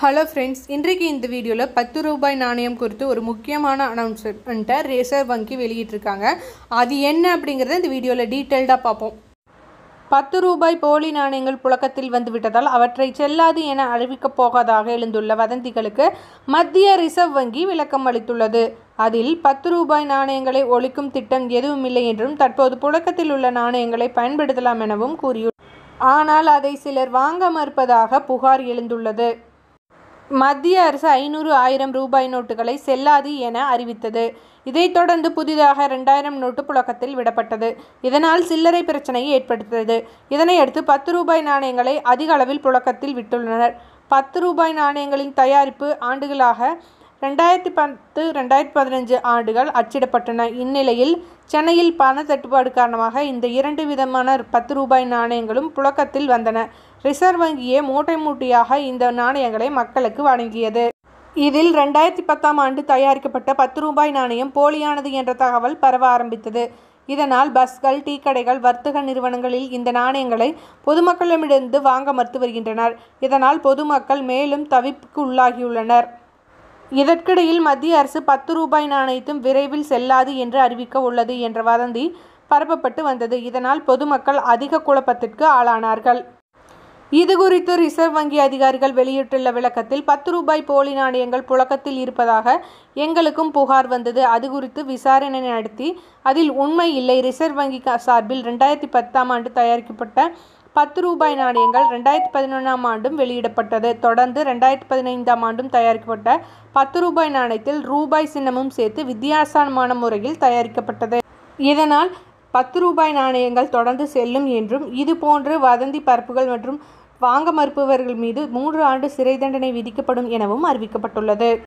hello friends இன்றைக்கு இந்த வீடியோவில் பத்து ரூபாய் நாணயம் குறித்து ஒரு முக்கியமான அனௌன்ஸ்மெண்ட்டை ரிசர்வ் வங்கி வெளியிட்டிருக்காங்க அது என்ன அப்படிங்கிறத இந்த வீடியோவில் டீட்டெயில்டாக பார்ப்போம் பத்து ரூபாய் போலி நாணயங்கள் புழக்கத்தில் வந்துவிட்டதால் அவற்றை செல்லாது என அறிவிக்கப் போவதாக எழுந்துள்ள வதந்திகளுக்கு மத்திய ரிசர்வ் வங்கி விளக்கம் அளித்துள்ளது அதில் பத்து ரூபாய் நாணயங்களை ஒழிக்கும் திட்டம் எதுவுமில்லை என்றும் தற்போது புழக்கத்தில் உள்ள நாணயங்களை பயன்படுத்தலாம் எனவும் கூறியுள்ளது ஆனால் அதை சிலர் வாங்க மறுப்பதாக புகார் எழுந்துள்ளது மத்திய அரசு ஐநூறு ஆயிரம் ரூபாய் நோட்டுகளை செல்லாது என அறிவித்தது இதைத் தொடர்ந்து புதிதாக ரெண்டாயிரம் நோட்டு புழக்கத்தில் விடப்பட்டது இதனால் சில்லறை பிரச்சனையை ஏற்படுத்தியது இதனையடுத்து பத்து ரூபாய் நாணயங்களை அதிக அளவில் புழக்கத்தில் விட்டுள்ளனர் பத்து ரூபாய் நாணயங்களின் தயாரிப்பு ஆண்டுகளாக ரெண்டாயிரத்தி பத்து ரெண்டாயிரத்தி பதினஞ்சு ஆண்டுகள் அச்சிடப்பட்டன இந்நிலையில் சென்னையில் பண தட்டுப்பாடு காரணமாக இந்த இரண்டு விதமான பத்து ரூபாய் நாணயங்களும் புழக்கத்தில் வந்தன ரிசர்வ் வங்கியே மூட்டை மூட்டையாக இந்த நாணயங்களை மக்களுக்கு வழங்கியது இதில் ரெண்டாயிரத்தி பத்தாம் ஆண்டு தயாரிக்கப்பட்ட பத்து ரூபாய் நாணயம் போலியானது என்ற தகவல் பரவ ஆரம்பித்தது இதனால் பஸ்கள் டீ கடைகள் வர்த்தக நிறுவனங்களில் இந்த நாணயங்களை பொதுமக்களிடமிருந்து வாங்க மறுத்து வருகின்றனர் இதனால் பொதுமக்கள் மேலும் தவிப்புக்கு உள்ளாகியுள்ளனர் இதற்கிடையில் மத்திய அரசு பத்து ரூபாய் நாணயத்தும் விரைவில் செல்லாது என்று அறிவிக்க உள்ளது என்ற வதந்தி பரப்பப்பட்டு வந்தது இதனால் பொதுமக்கள் அதிக குழப்பத்திற்கு ஆளானார்கள் இது குறித்து ரிசர்வ் வங்கி அதிகாரிகள் வெளியிட்டுள்ள விளக்கத்தில் பத்து ரூபாய் போலி நாணயங்கள் புழக்கத்தில் இருப்பதாக எங்களுக்கும் புகார் வந்தது அது குறித்து விசாரணை நடத்தி அதில் உண்மை இல்லை ரிசர்வ் வங்கி சார்பில் ரெண்டாயிரத்தி பத்தாம் ஆண்டு தயாரிக்கப்பட்ட பத்து ரூபாய் நாணயங்கள் ரெண்டாயிரத்தி பதினொன்றாம் ஆண்டும் வெளியிடப்பட்டது தொடர்ந்து ரெண்டாயிரத்தி பதினைந்தாம் ஆண்டும் தயாரிக்கப்பட்ட பத்து ரூபாய் நாணயத்தில் ரூபாய் சின்னமும் சேர்த்து வித்தியாசமான முறையில் தயாரிக்கப்பட்டது இதனால் பத்து ரூபாய் நாணயங்கள் தொடர்ந்து செல்லும் என்றும் இது போன்று வதந்தி பரப்புகள் மற்றும் வாங்க மறுப்பவர்கள் மீது மூன்று ஆண்டு சிறை தண்டனை விதிக்கப்படும் எனவும் அறிவிக்கப்பட்டுள்ளது